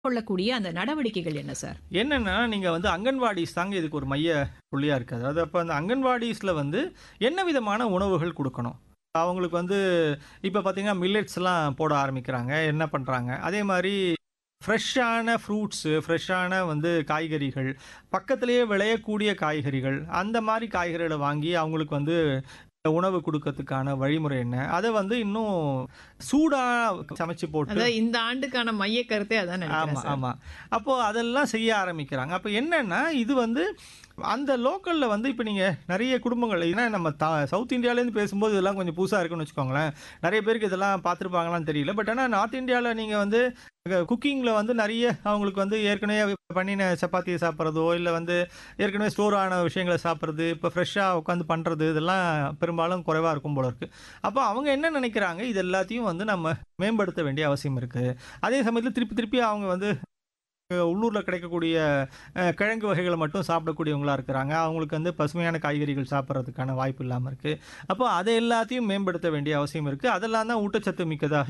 கொள்ளக்கூடிய அந்த நடவடிக்கைகள் என்ன சார்? என்னன்னா, நீங்க வந்து அங்கன்வாடிஸ் தாங்க இதுக்கு ஒரு மைய புள்ளியா இருக்கு. அதாவது அப்ப அந்த அங்கன்வாடிஸ்ல வந்து என்ன விதமான உணவுகள் குடுக்கணும்? அவங்களுக்கு வந்து இப்ப பார்த்தீங்கன்னா, மில்லட்ஸ்லாம் போட ஆரம்பிக்கிறாங்க. என்ன பண்றாங்க? அதே மாரி ஃப்ரெஷ்ஷான ஃப்ரூட்ஸு, ஃப்ரெஷ்ஷான வந்து காய்கறிகள், பக்கத்திலேயே விளையக்கூடிய காய்கறிகள், அந்த மாரி காய்கறிகள வாங்கி அவங்களுக்கு வந்து உணவு குடுக்கறதுக்கான வழிமுறை என்ன? அத வந்து இன்னும் சூடா சமைச்சு போட்டு அதான் இந்த ஆண்டுக்கான மைய கருத்தே அதான் ஆமா, நினைக்கிறேன் சார். ஆமா. அப்போ அதெல்லாம் செய்ய ஆரம்பிக்கிறாங்க. அப்ப என்னன்னா, இது வந்து அந்த லோக்கல்ல வந்து இப்ப நீங்க நெறைய குடும்பங்கள் ஏன்னா நம்ம த சவுத் இந்தியாலேருந்து பேசும்போது இதெல்லாம் கொஞ்சம் புதுசா இருக்குன்னு வச்சுக்கோங்களேன். நெறைய பேருக்கு இதெல்லாம் பார்த்துருப்பாங்களான்னு தெரியல. பட் ஆனா நார்த் இந்தியால நீங்க வந்து குக்கிங்ல வந்து நெறைய அவங்களுக்கு வந்து ஏற்கனவே பண்ணின சப்பாத்திய சாப்பிடுறதோ, இல்ல வந்து ஏற்கனவே ஸ்டோர் ஆன விஷயங்கள சாப்பிடுறது, இப்ப ஃப்ரெஷ்ஷா உட்காந்து பண்றது இதெல்லாம் பெரும்பாலும் குறைவா இருக்கும் போல இருக்கு. அப்ப அவங்க என்ன நெனைக்கிறாங்க, இது எல்லாத்தையும் வந்து நம்ம மேம்படுத்த வேண்டிய அவசியம் இருக்கு. அதே சமயத்தில திருப்பி திருப்பி அவங்க வந்து உள்ளூர்ல கிடைக்கக்கூடிய அ கிழங்கு வகைகள மட்டும் சாப்பிடக்கூடியவங்களா இருக்கிறாங்க. அவங்களுக்கு வந்து பசுமையான காய்கறிகள் சாப்பிடுறதுக்கான வாய்ப்பு இல்லாம இருக்கு. அப்போ அத எல்லாத்தையும் மேம்படுத்த வேண்டிய அவசியம் இருக்கு. அதெல்லாம் தான் ஊட்டச்சத்து மிக்கதாக